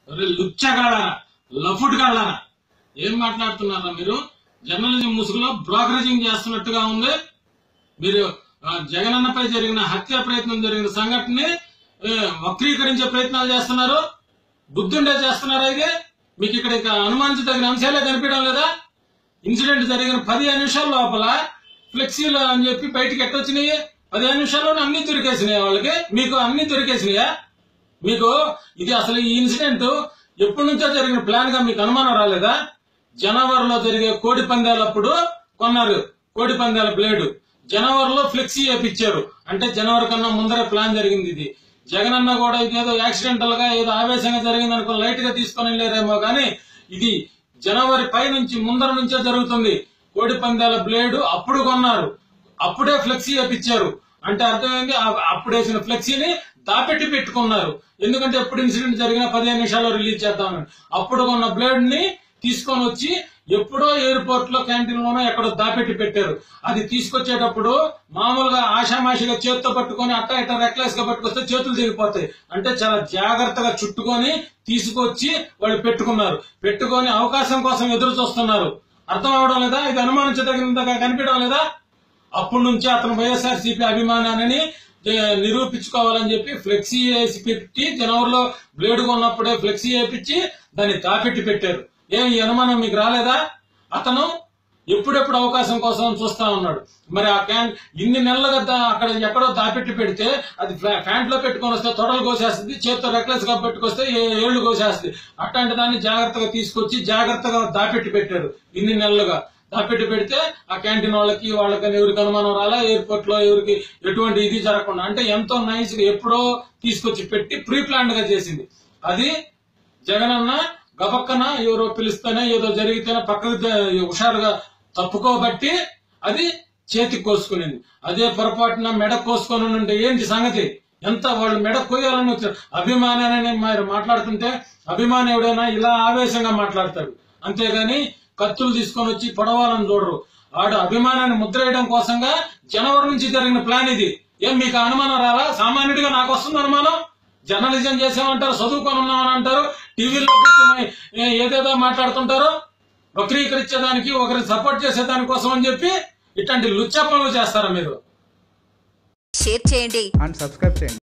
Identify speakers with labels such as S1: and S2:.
S1: ఒరే లుచ్చగాళ్ళారా లఫుట్ గాళ్ళారా ఏం మాట్లాడుతున్నారా మీరు జర్నలిజం ముసుగులో బ్రోకరేజింగ్ చేస్తున్నట్టుగా ఉంది మీరు ఆ, జగనన్నపై జరిగిన హత్య ప్రయత్నం జరిగిన సంఘటనని ఏ, వక్రీకరించే ప్రయత్నాలు చేస్తున్నారు బుద్ధుండే చేస్తున్నారా ఇది మీకు ఇక్కడ ఇక అనుమానించదగిన అంశాలే కనిపించడం లేదా ఇన్సిడెంట్ జరిగిన పదిహేను నిమిషాల లోపల ఫ్లెక్సీలు అని చెప్పి బయటికి ఎట్టొచ్చినాయి పదిహేను నిమిషాల్లోనే అన్ని దొరికేసినాయి వాళ్ళకి మీకు అన్ని దొరికేసినాయా మీకు ఇది అసలు ఈ ఇన్సిడెంట్ ఎప్పటి నుంచో జరిగిన ప్లాన్ గా మీకు అనుమానం రాలేదా జనవరిలో జరిగే కోడి పందాలప్పుడు కొన్నారు కోడి పందాల బ్లేడు జనవరిలో ఫ్లెక్సీ వేపించారు అంటే జనవరి కన్నా ముందరే ప్లాన్ జరిగింది ఇది జగనన్న కూడా ఇదేదో యాక్సిడెంటల్ గా ఏదో ఆవేశంగా జరిగింది అనుకో లైట్ గా తీసుకొని వెళ్ళారేమో కానీ ఇది జనవరి పై నుంచి ముందర నుంచే జరుగుతుంది కోడి పందాల బ్లేడు అప్పుడు కొన్నారు అప్పుడే ఫ్లెక్సీ వేపించారు అంటే అర్థమైంది ఆ- అప్పుడు వేసిన ఫ్లెక్సీని దాపెట్టి పెట్టుకున్నారు ఎందుకంటే ఎప్పుడు ఇన్సిడెంట్ జరిగినా పదిహేను నిమిషాల్లో రిలీజ్ చేద్దామని అప్పుడు కొన్న బ్లేడ్ ని తీసుకొని వచ్చి ఎప్పుడో ఎయిర్పోర్ట్ లో క్యాంటీన్ లోనో ఎక్కడో దాపెట్టి పెట్టారు అది తీసుకొచ్చేటప్పుడు మామూలుగా ఆషామాషిగా చేత్తో పట్టుకొని అట్ట ఇట్ట రెక్లెస్ గా పట్టుకొస్తే చేతులు దిగిపోతాయి అంటే చాలా జాగ్రత్తగా చుట్టుకొని తీసుకొచ్చి వాళ్ళు పెట్టుకున్నారు పెట్టుకొని అవకాశం కోసం ఎదురు చూస్తున్నారు అర్థం అవడం లేదా ఇది అనుమానించదగినంతగా కనిపించడం లేదా అప్పటి నుంచి అతను వైఎస్ఆర్ సిపి అభిమానాన్ని ఏ, నిరూపించుకోవాలని చెప్పి ఫ్లెక్సీ వేసి పెట్టి జనవరిలో బ్లేడ్ కొన్నప్పుడే ఫ్లెక్సీ వేపించి దాన్ని దాపెట్టి పెట్టారు ఏం ఈ అనుమానం మీకు రాలేదా అతను ఎప్పుడెప్పుడు అవకాశం కోసం చూస్తా ఉన్నాడు మరి ఆ క్యాన్ ఇన్ని నెలలుగా దా- అక్కడ ఎక్కడో దాపెట్టి పెడితే అది ఫ్లా- ప్యాంట్ లో పెట్టుకొని వస్తే తొడలు కోసేస్తుంది చేతితో రెక్లెస్ గా పెట్టుకొస్తే ఏ- ఏళ్ళు కోసేస్తుంది అట్లాంటి దాన్ని జాగ్రత్తగా తీసుకొచ్చి జాగ్రత్తగా దాపెట్టి పెట్టారు ఇన్ని నెలలుగా దాపెట్టి పెడితే ఆ క్యాంటీన్ వాళ్ళకి వాళ్ళకి ఎవరికి అనుమానం రాలా ఎయిర్పోర్ట్ లో ఎవరికి ఎటువంటి ఇది జరగకుండా అంటే ఎంతో నైస్ గా ఎప్పుడో తీసుకొచ్చి పెట్టి ప్రీ ప్లాన్డ్ గా చేసింది అది జగనన్న గబక్కన ఎవరో పిలిస్తేనే ఏదో జరిగితేనే పక్కకు ద- హుషారుగా తప్పుకోబట్టి అది చేతికి కోసుకునింది అదే పొరపాటున మెడ కోసుకొని ఉంటే ఏంటి సంగతి ఎంత వాళ్ళు మెడ కోయాలని వచ్చారు అభిమానాన్ని మీరు మాట్లాడుతుంటే అభిమాని ఎవడైనా ఇలా ఆవేశంగా మాట్లాడతాడు అంతేగాని కత్తులు తీసుకొని వచ్చి పొడవాలని చూడరు వాడు అభిమానాన్ని ముద్ర వేయడం కోసంగా జనవరి నుంచి జరిగిన ప్లాన్ ఇది ఏం మీకు అనుమానం రాలా సామాన్యుడిగా నాకు వస్తుంది అనుమానం జర్నలిజం చేసామంటారు చదువుకొని ఉన్నామని అంటారు టీవీలో కూర్చొని ఏ- ఏదేదో మాట్లాడుతుంటారు వక్రీకరించేదానికి ఒకరిని సపోర్ట్ చేసేదాని కోసం అని చెప్పి ఇట్లాంటి లుచ్చ పనులు చేస్తారా మీరు
S2: షేర్ చేయండి
S3: అండ్ సబ్స్క్రైబ్ చేయండి